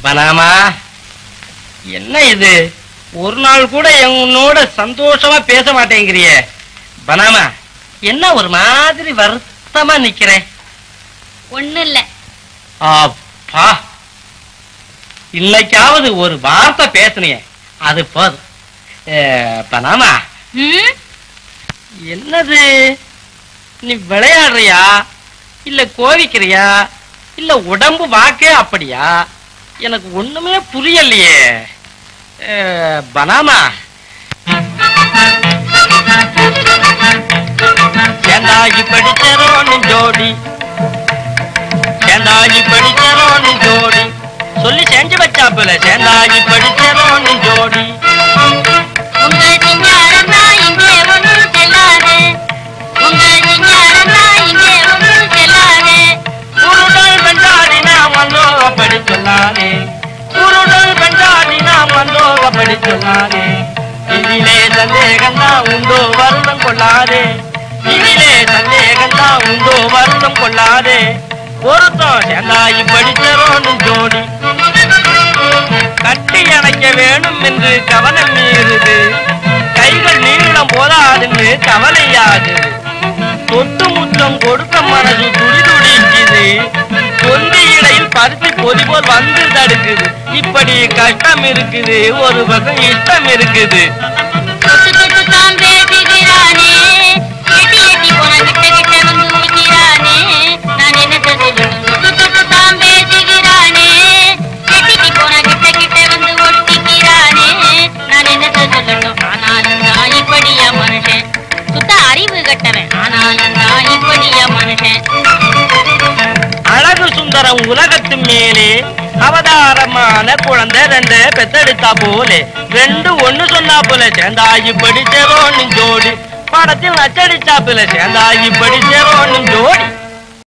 Panama என்ன இது ஒரு நாள் கூட உன்னோட சந்தோஷமா பேச மாட்டேங்கிறியே பனாமா என்ன ஒரு மாதிரி வருத்தமா நிக்கிறேன் ஒண்ணும் இல்ல அப்பா இன்னைக்காவது ஒரு வார்த்தை பேசுனியே அது போதும் ஏ, பனாமா ம்? என்னது நீ விளையாடுறியா இல்ல கோவிக்கிறியா இல்ல உடம்பு வாக்கே அப்படியா எனக்கு ஒண்ணுமே புரியலையே ஏ, பனாமா சேந்தாகி படிச்சரோன்னு ஜோடி சேந்தாகி படிச்சரோன்னு ஜோடி சொல்லி செஞ்சு வச்சாப்புல சேந்தாகி படிச்சரோன்னு ஜோடி உங்க சிங்காரம் தான் இங்கே ஒண்ணும் செல்லாது உங்க சிங்காரம் தான் இங்கே ஒண்ணும் செல்லாது உருடல் பெண்டாடி நாம் வந்தோக படி சொன்னானே உருடல் பெண்டாடி நாம் வந்தோக படி சொன்னானே இதிலே சந்தேகம் தான் உண்டோ வருடம் கொள்ளாதே இதிலே சந்தேகம் தான் உண்டோ வருடம் கொள்ளாதே பொருத்தம் சேந்தாயி படிச்சரோன்னு ஜோடி கட்டி அணைக்க வேணும் என்று கவனம் மீறுது கைகள் நீளம் போதாதுன்னு கவலையாகுது தொட்டு முத்தம் கொடுத்த மனசு துடி துடிக்குது தொந்தி இடையில் பருத்தி பொதி போல் வந்து தடுக்குது இப்படி கஷ்டம் இருக்குது ஒரு பக்கம் இஷ்டம் இருக்குது தொட்டு தொட்டு தான் பேசுகிறானே எட்டி எட்டி போன கிட்ட கிட்ட வந்து நிற்கிறானே நான் என்ன சொல்லணும் தொட்டு தொட்டு தான் பேசுகிறானே எட்டி போன கிட்ட கிட்ட வந்து ஒட்டிக்கிறானே நான் என்ன சொல்லணும் ஆனாலும் நான் இப்படியா மனுஷன் சுத்த அறிவு கட்டவன் ஆனாலும் நான் இப்படியா மனுஷன் அழகு சுந்தரம் உலகத்து மேலே அவதாரமான குழந்தை ரெண்டு பெத்தெடுத்தா போலே ரெண்டு ஒண்ணு சொன்னா போல சேர்ந்தாயி படிச்சரோன்னு ஜோடி படத்தில் நச்சடிச்சா போல சேர்ந்தாயி படிச்சரோன்னு ஜோடி